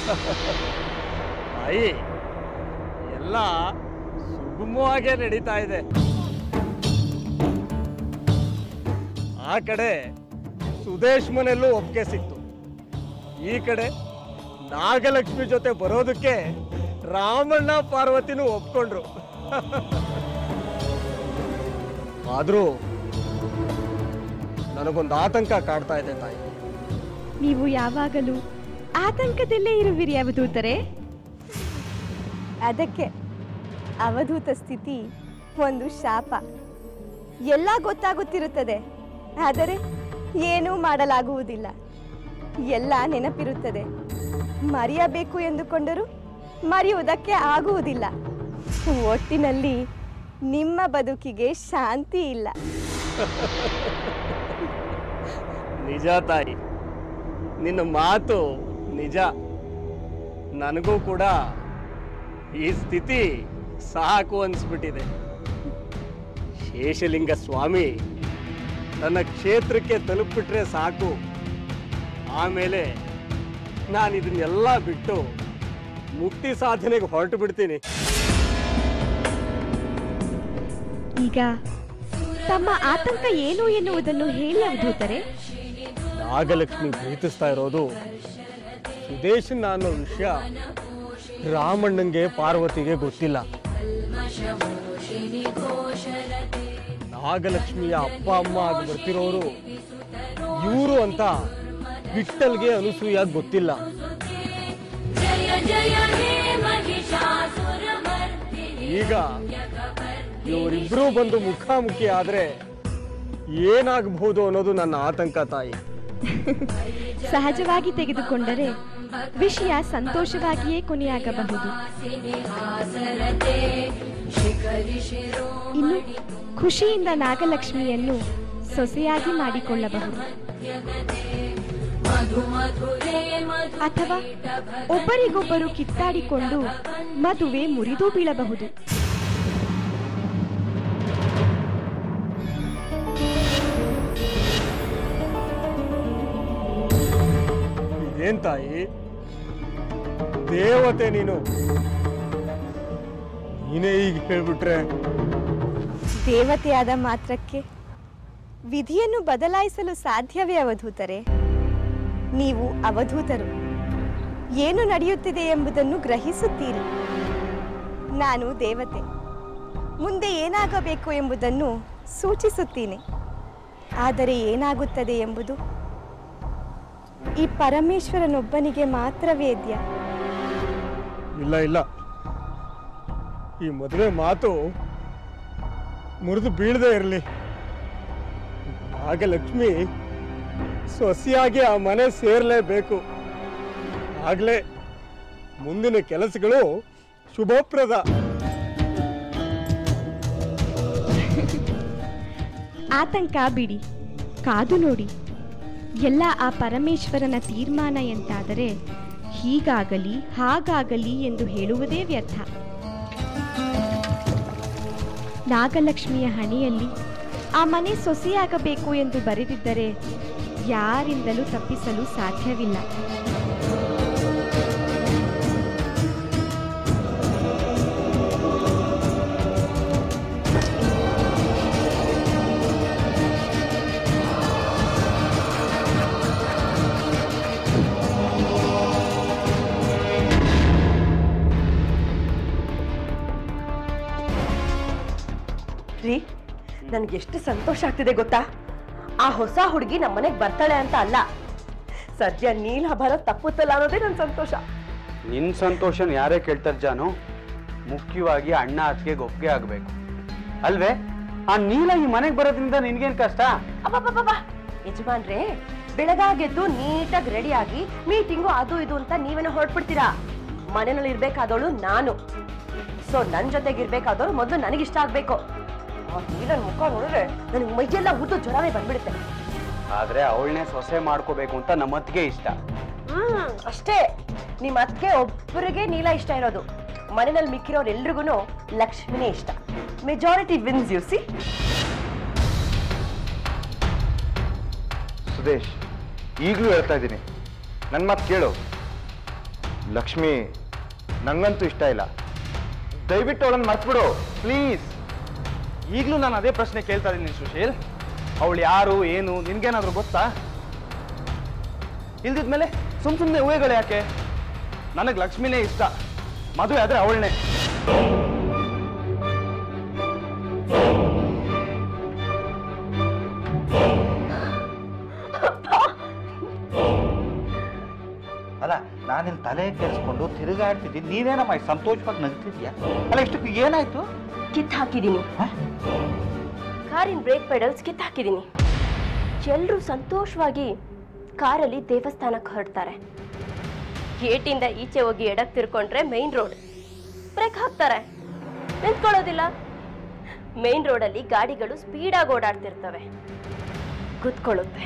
ತಾಯಿ ಎಲ್ಲ ಸುಗಮವಾಗೇ ನಡೀತಾ ಇದೆ ಆ ಕಡೆ ಸುದೇಶ್ ಮನೆಯಲ್ಲೂ ಒಪ್ಪಿಗೆ ಸಿಕ್ತು ಈ ಕಡೆ ನಾಗಲಕ್ಷ್ಮಿ ಜೊತೆ ಬರೋದಕ್ಕೆ ರಾಮಣ್ಣ ಪಾರ್ವತಿನೂ ಒಪ್ಕೊಂಡ್ರು ಆದ್ರೂ ನನಗೊಂದು ಆತಂಕ ಕಾಡ್ತಾ ಇದೆ ತಾಯಿ ನೀವು ಯಾವಾಗಲೂ ಆತಂಕದಲ್ಲೇ ಇರುವಿರಿ ಅವಧೂತರೆ ಅದಕ್ಕೆ ಅವಧೂತ ಸ್ಥಿತಿ ಒಂದು ಶಾಪ ಎಲ್ಲ ಗೊತ್ತಾಗುತ್ತಿರುತ್ತದೆ ಆದರೆ ಏನೂ ಮಾಡಲಾಗುವುದಿಲ್ಲ ಎಲ್ಲ ನೆನಪಿರುತ್ತದೆ ಮರೆಯಬೇಕು ಎಂದುಕೊಂಡರೂ ಮರೆಯುವುದಕ್ಕೆ ಆಗುವುದಿಲ್ಲ ಒಟ್ಟಿನಲ್ಲಿ ನಿಮ್ಮ ಬದುಕಿಗೆ ಶಾಂತಿ ಇಲ್ಲ ನಿಜ ತಾಯಿ ನಿನ್ನ ಮಾತು ನಿಜ ನನಗೂ ಕೂಡ ಈ ಸ್ಥಿತಿ ಸಾಕು ಅನ್ಸ್ಬಿಟ್ಟಿದೆ ಶೇಷಲಿಂಗ ಸ್ವಾಮಿ ನನ್ನ ಕ್ಷೇತ್ರಕ್ಕೆ ತಲುಪಿಬಿಟ್ರೆ ಸಾಕು ಆಮೇಲೆ ನಾನು ಇದನ್ನೆಲ್ಲ ಬಿಟ್ಟು ಮುಕ್ತಿ ಸಾಧನೆಗೆ ಹೊರಟು ಬಿಡ್ತೀನಿ ಈಗ ತಮ್ಮ ಆತಂಕ ಏನು ಎನ್ನುವುದನ್ನು ಹೇಳಿ ಅವಧೂತರೆ ನಾಗಲಕ್ಷ್ಮಿ ಪ್ರೀತಿಸ್ತಾ ಇರೋದು ಸುದೇಶನ್ ಅನ್ನೋ ವಿಷಯ ರಾಮಣ್ಣಂಗೆ ಪಾರ್ವತಿಗೆ ಗೊತ್ತಿಲ್ಲ ನಾಗಲಕ್ಷ್ಮಿಯ ಅಪ್ಪ ಅಮ್ಮ ಆಗಿ ಬರ್ತಿರೋರು ಇವರು ಅಂತ ವಿಠಲ್ಗೆ ಅನುಸೂಯ ಗೊತ್ತಿಲ್ಲ ಈಗ ಇವರಿಬ್ರು ಬಂದು ಮುಖಾಮುಖಿ ಆದ್ರೆ ಏನಾಗಬಹುದು ಅನ್ನೋದು ನನ್ನ ಆತಂಕ ತಾಯಿ ಸಹಜವಾಗಿ ತೆಗೆದುಕೊಂಡರೆ ವಿಷಯ ಸಂತೋಷವಾಗಿಯೇ ಕೊನೆಯಾಗಬಹುದು ಇನ್ನು ಖುಷಿಯಿಂದ ನಾಗಲಕ್ಷ್ಮಿಯನ್ನು ಸೊಸೆಯಾಗಿ ಮಾಡಿಕೊಳ್ಳಬಹುದು ಅಥವಾ ಒಬ್ಬರಿಗೊಬ್ಬರು ಕಿತ್ತಾಡಿಕೊಂಡು ಮದುವೆ ಮುರಿದು ಬೀಳಬಹುದು ಇದೇನ್ ತಾಯಿ ದೇವತೆ ನೀನು ನೀನೇ ಈಗ ಹೇಳ್ಬಿಟ್ರೆ ದೇವತೆಯಾದ ಮಾತ್ರಕ್ಕೆ ವಿಧಿಯನ್ನು ಬದಲಾಯಿಸಲು ಸಾಧ್ಯವೇ ಅವಧೂತರೆ ನೀವು ಅವಧೂತರು ಏನು ನಡೆಯುತ್ತಿದೆ ಎಂಬುದನ್ನು ಗ್ರಹಿಸುತ್ತೀರಿ ನಾನು ದೇವತೆ ಮುಂದೆ ಏನಾಗಬೇಕು ಎಂಬುದನ್ನು ಸೂಚಿಸುತ್ತೀನಿ ಆದರೆ ಏನಾಗುತ್ತದೆ ಎಂಬುದು ಈ ಪರಮೇಶ್ವರನೊಬ್ಬನಿಗೆ ಮಾತ್ರ ವೇದ್ಯ ಇಲ್ಲ ಇಲ್ಲ ಈ ಮದುವೆ ಮಾತು ಮುರಿದು ಬೀಳದೆ ಇರಲಿ ನಾಗಲಕ್ಷ್ಮಿ ಸೊಸೆಯಾಗಿ ಆ ಮನೆ ಸೇರಲೇಬೇಕು ಆಗ್ಲೇ ಮುಂದಿನ ಕೆಲಸಗಳು ಶುಭಪ್ರದ ಆತಂಕ ಬಿಡಿ ಕಾದು ನೋಡಿ ಎಲ್ಲ ಆ ಪರಮೇಶ್ವರನ ತೀರ್ಮಾನ ಎಂತಾದರೆ ಹೀಗಾಗಲಿ ಹಾಗಾಗಲಿ ಎಂದು ಹೇಳುವುದೇ ವ್ಯರ್ಥ ನಾಗಲಕ್ಷ್ಮಿಯ ಹಣೆಯಲ್ಲಿ ಆ ಮನೆ ಸೊಸೆಯಾಗಬೇಕು ಎಂದು ಬರೆದಿದ್ದರೆ ಯಾರಿಂದಲೂ ತಪ್ಪಿಸಲು ಸಾಧ್ಯವಿಲ್ಲ ರೀ ನನ್ಗೆ ಎಷ್ಟು ಸಂತೋಷ ಆಗ್ತಿದೆ ಗೊತ್ತಾ ಆ ಹೊಸ ಹುಡುಗಿ ನಮ್ಮ ಮನೆಗೆ ಬರ್ತಾಳೆ ಅಂತ ಅಲ್ಲ ಸದ್ಯ ನೀಲ ಬರೋ ತಪ್ಪುತ್ತಲ್ಲ ಅನ್ನೋದೇ ನನ್ನ ಸಂತೋಷ ನಿನ್ನ ಸಂತೋಷನ ಯಾರೇ ಕೇಳ್ತಾರೆ ಜಾನು ಮುಖ್ಯವಾಗಿ ಅಣ್ಣ ಅತ್ತಿಗೆ ಒಪ್ಪಿಗೆ ಆಗಬೇಕು ಅಲ್ವೇ ಆ ನೀಲ ಈ ಮನೆಗೆ ಬರೋದ್ರಿಂದ ನಿನ್ಗೇನ್ ಕಷ್ಟ ಅಬ್ಬಬ್ಬಬ್ಬ ಯಜಮಾನ್ರೆ ಬೆಳಗಾಗೆದ್ದು ನೀಟಾಗಿ ರೆಡಿಯಾಗಿ ಮೀಟಿಂಗು ಅದು ಇದು ಅಂತ ನೀವೇನೋ ಹೊರಟ್ಬಿಡ್ತೀರಾ ಮನೆಯಲ್ಲಿ ಇರ್ಬೇಕಾದವಳು ನಾನು ಸೊ ನನ್ ಜೊತೆಗೆ ಇರ್ಬೇಕಾದವಳು ಮೊದಲು ನನಗಿಷ್ಟ ಆಗ್ಬೇಕು ಆ ನೀಲನ್ ಮುಖ ನೋಡಿದ್ರೆ ನನಗೆ ಮೈಯೆಲ್ಲ ಉದ್ದು ಜ್ವರವೇ ಬಂದ್ಬಿಡುತ್ತೆ ಆದ್ರೆ ಅವಳನ್ನೇ ಸೊಸೆ ಮಾಡ್ಕೋಬೇಕು ಅಂತ ನಮ್ಮ ಅತ್ತಿಗೆ ಇಷ್ಟ ಹ್ಮ್ ಅಷ್ಟೇ ನಿಮ್ಮ ಅತ್ತಿಗೆ ಒಬ್ಬರಿಗೆ ನೀಲ ಇಷ್ಟ ಇರೋದು ಮನೆಯಲ್ಲಿ ಮಿಕ್ಕಿರೋರು ಎಲ್ರಿಗೂ ಲಕ್ಷ್ಮಿನೇ ಇಷ್ಟ majority wins you see Sudesh ಈಗಲೂ ಹೇಳ್ತಾ ಇದ್ದೀನಿ ನನ್ನ ಮಾತು ಕೇಳು ಲಕ್ಷ್ಮಿ ನಂಗಂತೂ ಇಷ್ಟ ಇಲ್ಲ ದಯವಿಟ್ಟು ಅವಳನ್ನು ಮರ್ತ್ಬಿಡು ಪ್ಲೀಸ್ ಈಗಲೂ ನಾನು ಅದೇ ಪ್ರಶ್ನೆ ಕೇಳ್ತಾ ಇದ್ದೀನಿ ಸುಶೀಲ್ ಅವಳು ಯಾರು ಏನು ನಿನ್ಗೇನಾದ್ರೂ ಗೊತ್ತಾ ಇಲ್ದಿದ್ಮೇಲೆ ಸುಮ್ ಸುಮ್ಮನೆ ಊಹೆಗಳು ಯಾಕೆ ನನಗೆ ಲಕ್ಷ್ಮಿನೇ ಇಷ್ಟ ಮದುವೆ ಆದ್ರೆ ಅವಳನ್ನೇ ಅಲ್ಲ ನಾನಿನ್ ತಲೆ ಕೆಡಿಸ್ಕೊಂಡು ತಿರುಗಾಡ್ತಿದ್ದೀನಿ ನೀವೇನಮ್ಮ ಇಷ್ಟ್ ಸಂತೋಷವಾಗಿ ನಗ್ತಿದ್ಯಾ ಅಲ್ಲ ಇಷ್ಟಕ್ಕೆ ಏನಾಯ್ತು ಕಿತ್ ಹಾಕಿದ್ದೀನಿ ಕಾರಿನ ಬ್ರೇಕ್ ಪೆಡಲ್ಸ್ ಕಿತ್ ಹಾಕಿದ್ದೀನಿ ಎಲ್ರೂ ಸಂತೋಷವಾಗಿ ಕಾರಲ್ಲಿ ದೇವಸ್ಥಾನಕ್ಕೆ ಹೊರಡ್ತಾರೆ ಗೇಟಿಂದ ಈಚೆ ಹೋಗಿ ಎಡಕ್ ತಿರ್ಕೊಂಡ್ರೆ ಮೈನ್ ರೋಡ್ ಬ್ರೇಕ್ ಹಾಕ್ತಾರೆ ನಿಂತ್ಕೊಳ್ಳೋದಿಲ್ಲ ಮೈನ್ ರೋಡಲ್ಲಿ ಗಾಡಿಗಳು ಸ್ಪೀಡಾಗಿ ಓಡಾಡ್ತಿರ್ತವೆ ಕುತ್ಕೊಳ್ಳುತ್ತೆ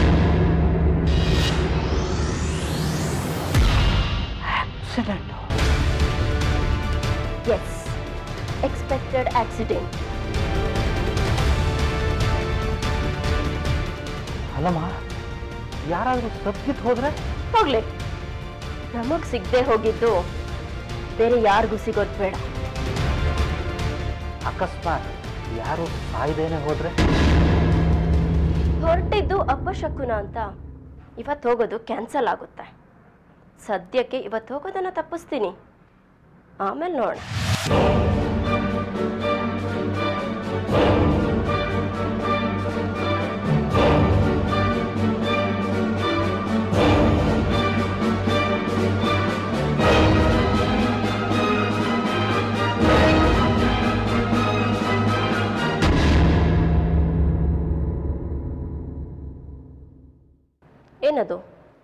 ಆಕ್ಸಿಡೆಂಟ್ ಎಸ್ ಎಕ್ಸ್ಪೆಕ್ಟೆಡ್ ಆಕ್ಸಿಡೆಂಟ್ ಅಲ್ಲಮ್ಮ ಯಾರಾದ್ರೂ ಸಬ್ಗಿತ್ ಹೋದ್ರೆ ಹೋಗ್ಲಿ ನಮಗ್ ಸಿಗದೆ ಹೋಗಿದ್ದು ಬೇರೆ ಯಾರಿಗೂ ಸಿಗೋದ್ ಬೇಡ ಅಕಸ್ಮಾತ್ ಯಾರು ಸಾಯ್ದೇನೆ ಹೋದ್ರೆ ಹೊರಟಿದ್ದು ಅಪಶಕುನ ಅಂತ ಇವತ್ತು ಹೋಗೋದು ಕ್ಯಾನ್ಸಲ್ ಆಗುತ್ತೆ ಸದ್ಯಕ್ಕೆ ಇವತ್ತು ಹೋಗೋದನ್ನ ತಪ್ಪಿಸ್ತೀನಿ ಆಮೇಲೆ ನೋಡೋಣ ಏನದು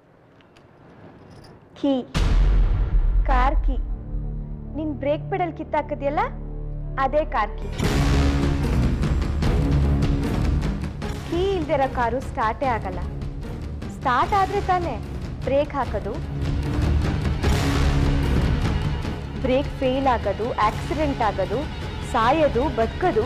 ಕೀ ಕಾರ್ ಕೀ ನಿನ್ ಬ್ರೇಕ್ ಪೆಡಲ್ ಕಿತ್ತಾಕದ್ಯಲ್ಲ ಅದೇ ಕಾರ್ ಕೀ ಕೀ ಇಲ್ದಿರೋ ಕಾರು ಸ್ಟಾರ್ಟೇ ಆಗಲ್ಲ ಸ್ಟಾರ್ಟ್ ಆದ್ರೆ ತಾನೇ ಬ್ರೇಕ್ ಹಾಕೋದು ಬ್ರೇಕ್ ಫೇಲ್ ಆಗೋದು ಆಕ್ಸಿಡೆಂಟ್ ಆಗೋದು ಸಾಯೋದು ಬದುಕೋದು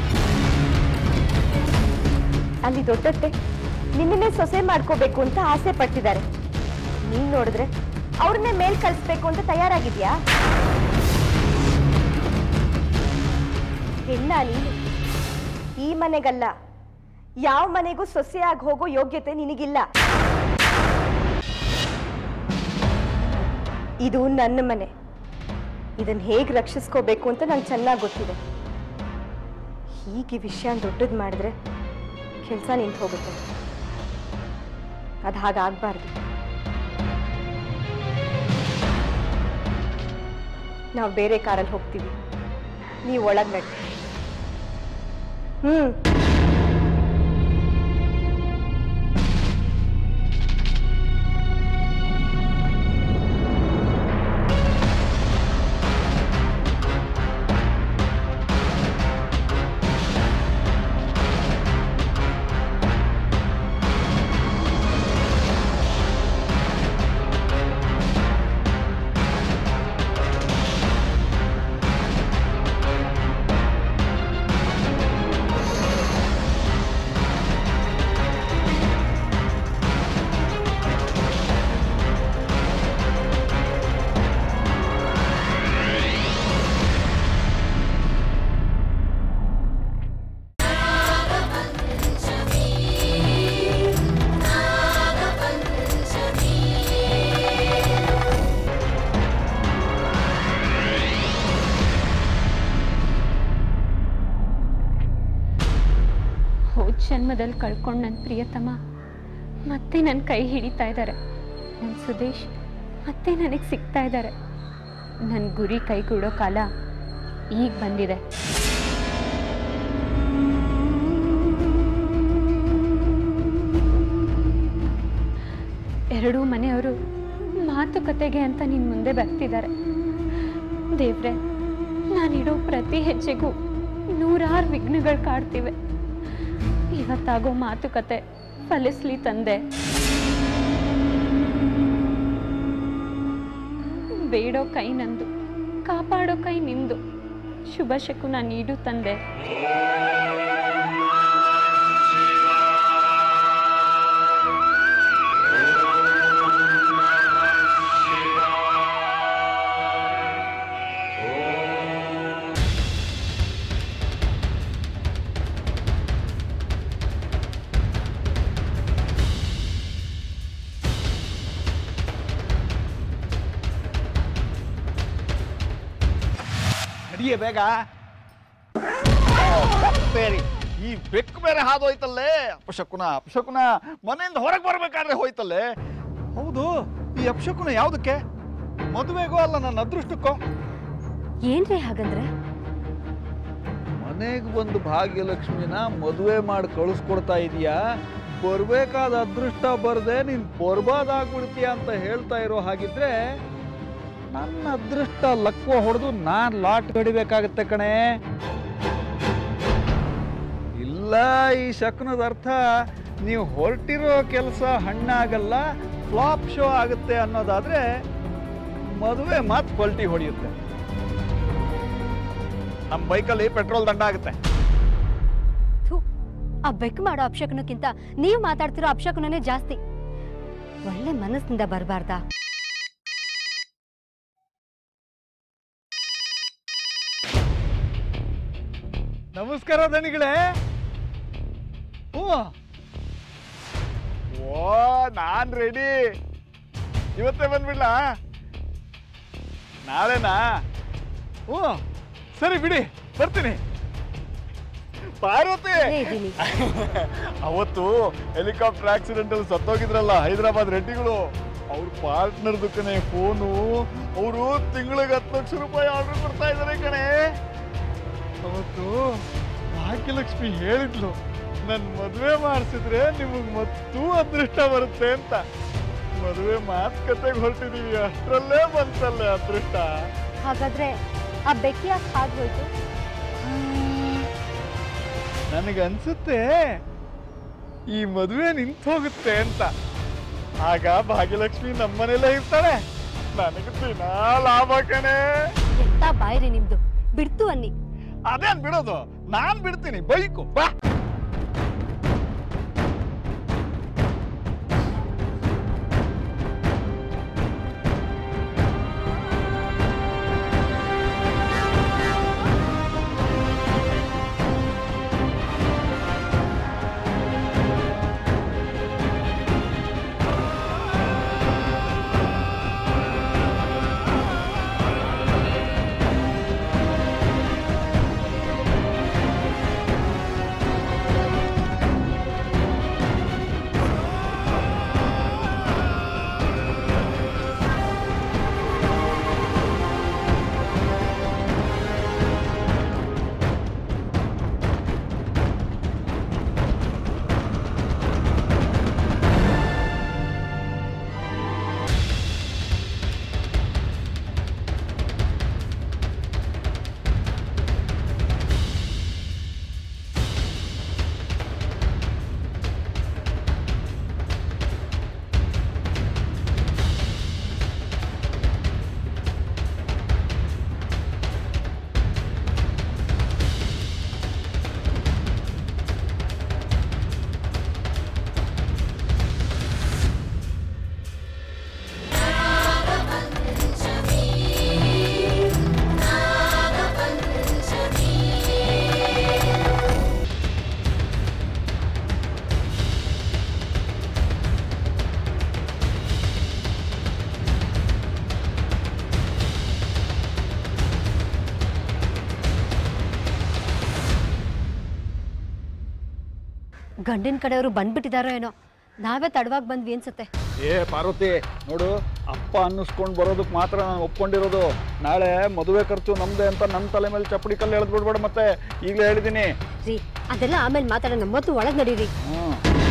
ಅಲ್ಲಿ ದೊಡ್ಡತ್ತೆ ನಿನ್ನನ್ನೇ ಸೊಸೆ ಮಾಡ್ಕೋಬೇಕು ಅಂತ ಆಸೆ ಪಟ್ಟಿದ್ದಾರೆ ನೀನ್ ನೋಡಿದ್ರೆ ಅವ್ರನ್ನೇ ಮೇಲ್ ಕಳಿಸ್ಬೇಕು ಅಂತ ತಯಾರಾಗಿದ್ಯಾ ಹೆಣ್ಣ ನೀನು ಈ ಮನೆಗಲ್ಲ ಯಾವ ಮನೆಗೂ ಸೊಸೆಯಾಗಿ ಹೋಗೋ ಯೋಗ್ಯತೆ ನಿನಗಿಲ್ಲ ಇದು ನನ್ನ ಮನೆ ಇದನ್ನ ಹೇಗೆ ರಕ್ಷಿಸ್ಕೋಬೇಕು ಅಂತ ನಂಗೆ ಚೆನ್ನಾಗಿ ಗೊತ್ತಿದೆ ಹೀಗೆ ವಿಷಯ ದೊಡ್ಡದು ಮಾಡಿದ್ರೆ ಕೆಲಸ ನಿಂತು ಹೋಗುತ್ತೆ ಅದು ಹಾಗಾಗಬಾರ್ದು ನಾವು ಬೇರೆ ಕಾರಲ್ಲಿ ಹೋಗ್ತೀವಿ ನೀವು ಒಳಗೆ ನಡಿ ಹ್ಮ್ ಹೋದ ಜನ್ಮದಲ್ಲಿ ಕಳ್ಕೊಂಡು ನನ್ನ ಪ್ರಿಯತಮ ಮತ್ತೆ ನನ್ನ ಕೈ ಹಿಡಿತಾ ಇದ್ದಾರೆ ನನ್ನ ಸುದೇಶ್ ಮತ್ತೆ ನನಗೆ ಸಿಗ್ತಾ ಇದ್ದಾರೆ ನನ್ನ ಗುರಿ ಕೈಗೂಡೋ ಕಾಲ ಈಗ ಬಂದಿದೆ ಎರಡೂ ಮನೆಯವರು ಮಾತುಕತೆಗೆ ಅಂತ ನಿನ್ನ ಮುಂದೆ ಬರ್ತಿದ್ದಾರೆ ದೇವ್ರೆ ನಾನಿಡೋ ಪ್ರತಿ ಹೆಜ್ಜೆಗೂ ನೂರಾರು ವಿಘ್ನಗಳು ಕಾಡ್ತಿವೆ ಇವತ್ತಾಗೋ ಮಾತುಕತೆ ಫಲಿಸ್ಲಿ ತಂದೆ ಬೇಡೋ ಕೈ ನಂದು ಕಾಪಾಡೋ ಕೈ ನಿಂದು ಶುಭ ಶಕುನ ನೀಡು ತಂದೆ ನಡಿಯ ಬೇಗ ಬೇರೆ ಈ ಬೆಕ್ಕು ಬೇರೆ ಹಾದೋಯ್ತಲ್ಲೇ ಅಪಶಕುನ ಅಪಶಕುನ ಮನೆಯಿಂದ ಹೊರಗೆ ಬರ್ಬೇಕಾದ್ರೆ ಹೋಯ್ತಲ್ಲೇ ಹೌದು ಈ ಅಪಶಕುನ ಯಾವುದಕ್ಕೆ ಮದುವೆಗೋ ಅಲ್ಲ ನನ್ನ ಅದೃಷ್ಟಕ್ಕೋ ಏನ್ರಿ ಹಾಗಂದ್ರೆ ಮನೆಗೆ ಬಂದು ಭಾಗ್ಯಲಕ್ಷ್ಮಿನ ಮದುವೆ ಮಾಡಿ ಕಳಿಸ್ಕೊಡ್ತಾ ಇದೀಯಾ ಬರ್ಬೇಕಾದ ಅದೃಷ್ಟ ಬರ್ದೆ ನೀನ್ ಬರ್ಬಾದ್ ಆಗ್ಬಿಡ್ತೀಯ ಅಂತ ಹೇಳ್ತಾ ಇರೋ ಹಾಗಿದ್ರೆ ನನ್ನ ಅದೃಷ್ಟ ಲಕ್ವ ಹೊಡೆದು ನಾನ್ ಲಾಟ್ ಕಡಿಬೇಕಾಗತ್ತೆ ಕಣೆ ಇಲ್ಲ ಈ ಶಕುನದ ಅರ್ಥ ನೀವು ಹೊರಟಿರೋ ಕೆಲಸ ಹಣ್ಣಾಗಲ್ಲ ಫ್ಲಾಪ್ ಶೋ ಆಗುತ್ತೆ ಅನ್ನೋದಾದ್ರೆ ಮದುವೆ ಮಾತು ಪಲ್ಟಿ ಹೊಡೆಯುತ್ತೆ ನಮ್ಮ ಬೈಕಲ್ಲಿ ಪೆಟ್ರೋಲ್ ದಂಡ ಆಗುತ್ತೆ ಥು, ಆ ಬೆಕ್ಕು ಮಾಡೋ ಅಪಶಕನಕ್ಕಿಂತ ನೀವು ಮಾತಾಡ್ತಿರೋ ಅಪಶಕನೇ ಜಾಸ್ತಿ ಒಳ್ಳೆ ಮನಸ್ಸಿನಿಂದ ಬರಬಾರ್ದಾ ನಮಸ್ಕಾರ ದಣಿಗಳೇ ಹ್ಞೂ ಓ ನಾನ್ ರೆಡಿ ಇವತ್ತೇ ಬಂದ್ಬಿಡ್ಲಾ ನಾಳೆನಾ ಹ್ಞೂ ಸರಿ ಬಿಡಿ ಬರ್ತೀನಿ ಪಾರ್ವತಿ ಅವತ್ತು ಹೆಲಿಕಾಪ್ಟರ್ ಆಕ್ಸಿಡೆಂಟ್ ಅಲ್ಲಿ ಸತ್ತೋಗಿದ್ರಲ್ಲ ಹೈದರಾಬಾದ್ ರೆಡ್ಡಿಗಳು ಅವ್ರ ಪಾರ್ಟ್ನರ್ ಕಣೆ ಫೋನು ಅವರು ತಿಂಗಳಿಗೆ ಹತ್ತು ಲಕ್ಷ ರೂಪಾಯಿ ಆರ್ಡರ್ ಕೊಡ್ತಾ ಇದಾರೆ ಕಣೆ ಅವತ್ತು ಭಾಗ್ಯಲಕ್ಷ್ಮಿ ಹೇಳಿದ್ಲು ನನ್ ಮದುವೆ ಮಾಡಿಸಿದ್ರೆ ನಿಮಗ್ ಮತ್ತೂ ಅದೃಷ್ಟ ಬರುತ್ತೆ ಅಂತ ಮದುವೆ ಮಾತುಕತೆಗೆ ಹೊರಟಿದೀವಿ ಅಷ್ಟರಲ್ಲೇ ಬಂತಲ್ಲೇ ಅದೃಷ್ಟ ಹಾಗಾದ್ರೆ ಆ ಬೆಕ್ಕಿ ಯಾಕೆ ಹಾಗೋಯ್ತು ನನಗನ್ಸುತ್ತೆ ಈ ಮದುವೆ ನಿಂತು ಹೋಗುತ್ತೆ ಅಂತ ಆಗ ಭಾಗ್ಯಲಕ್ಷ್ಮಿ ನಮ್ಮನೆಲ್ಲೇ ಇರ್ತಾಳೆ ನನಗೆ ದಿನಾ ಲಾಭ ಕಣೆ ಎಂತ ಬಾಯ್ರಿ ನಿಮ್ದು ಬಿಡ್ತು ಅನ್ನಿ ಅದೇನ್ ಬಿಡೋದು ನಾನ್ ಬಿಡ್ತೀನಿ ಬೈಕು ಬಾ ಗಂಡಿನ ಕಡೆಯವರು ಬಂದ್ಬಿಟ್ಟಿದಾರೋ ಏನೋ ನಾವೇ ತಡವಾಗಿ ಬಂದ್ವಿ ಅನ್ಸುತ್ತೆ ಏ ಪಾರ್ವತಿ ನೋಡು ಅಪ್ಪ ಅನ್ನಿಸ್ಕೊಂಡು ಬರೋದಕ್ಕೆ ಮಾತ್ರ ನಾನು ಒಪ್ಕೊಂಡಿರೋದು ನಾಳೆ ಮದುವೆ ಖರ್ಚು ನಮ್ದೆ ಅಂತ ನನ್ನ ತಲೆ ಮೇಲೆ ಚಪ್ಪಡಿ ಕಲ್ಲು ಎಳೆದು ಬಿಡ್ಬೇಡ ಮತ್ತೆ ಈಗಲೇ ಹೇಳಿದ್ದೀನಿ ರೀ ಅದೆಲ್ಲ ಆಮೇಲೆ ಮಾತಾಡೋಣ ಮೊದಲು ಒಳಗೆ ನಡೀರಿ ಹ್ಞೂ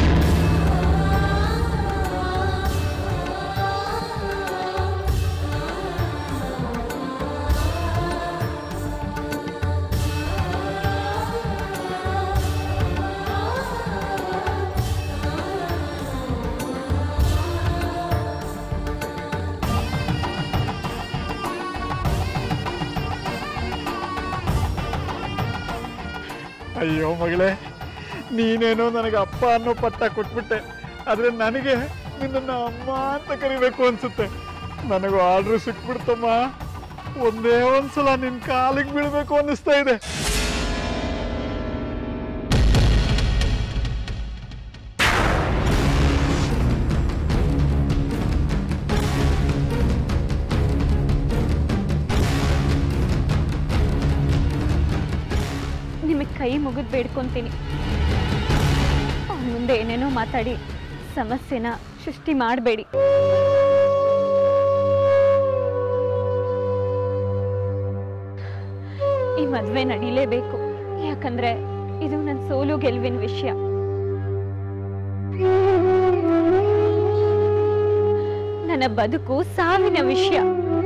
ಅಯ್ಯೋ ಮಗಳೇ ನೀನೇನೋ ನನಗೆ ಅಪ್ಪ ಅನ್ನೋ ಪಟ್ಟ ಕೊಟ್ಬಿಟ್ಟೆ ಆದ್ರೆ ನನಗೆ ನಿನ್ನನ್ನು ಅಮ್ಮ ಅಂತ ಕರಿಬೇಕು ಅನ್ಸುತ್ತೆ ನನಗೂ ಆರ್ಡ್ರ್ ಸಿಕ್ಬಿಡ್ತಮ್ಮ ಒಂದೇ ಒಂದ್ಸಲ ನಿನ್ ಕಾಲಿಗೆ ಬೀಳ್ಬೇಕು ಅನ್ನಿಸ್ತಾ ಇದೆ ನಿಮಗೆ ಕೈ ಮುಗಿದು ಬೇಡ್ಕೊತೀನಿ ಅವ್ರ ಮುಂದೆ ಏನೇನೋ ಮಾತಾಡಿ ಸಮಸ್ಯೆನ ಸೃಷ್ಟಿ ಮಾಡಬೇಡಿ ಈ ಮದುವೆ ನಡೀಲೇಬೇಕು ಯಾಕಂದ್ರೆ ಇದು ನನ್ನ ಸೋಲು ಗೆಲುವಿನ ವಿಷಯ ನನ್ನ ಬದುಕು ಸಾವಿನ ವಿಷಯ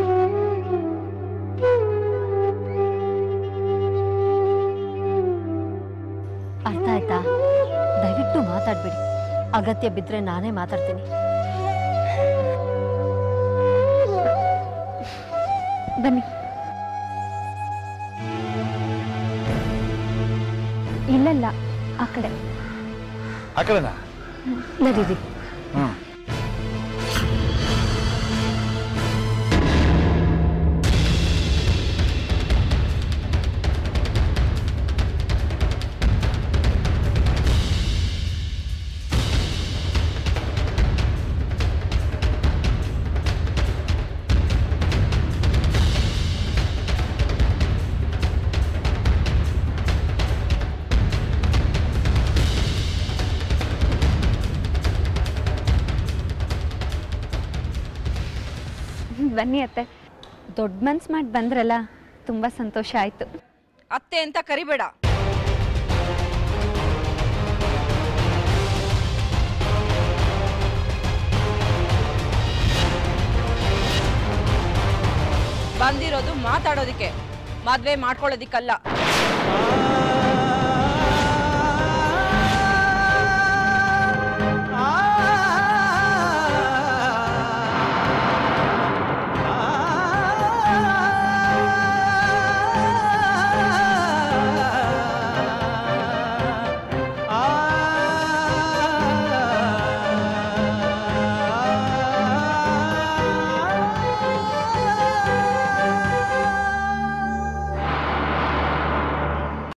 ಅರ್ಥ ಆಯ್ತಾ ದಯವಿಟ್ಟು ಮಾತಾಡ್ಬೇಡಿ ಅಗತ್ಯ ಬಿದ್ದರೆ ನಾನೇ ಮಾತಾಡ್ತೀನಿ ಬನ್ನಿ ಇಲ್ಲಲ್ಲ ಆ ಕಡೆ ಆ ಕಡೆನಾ ನಡೀರಿ ಹ್ಮ್ ಬನ್ನಿ ಅತ್ತೆ ದೊಡ್ಡ ಮನ್ಸು ಮಾಡಿ ಬಂದ್ರಲ್ಲ ತುಂಬ ಸಂತೋಷ ಆಯಿತು ಅತ್ತೆ ಅಂತ ಕರಿಬೇಡ ಬಂದಿರೋದು ಮಾತಾಡೋದಿಕ್ಕೆ ಮದ್ವೆ ಮಾಡ್ಕೊಳ್ಳೋದಿಕ್ಕಲ್ಲ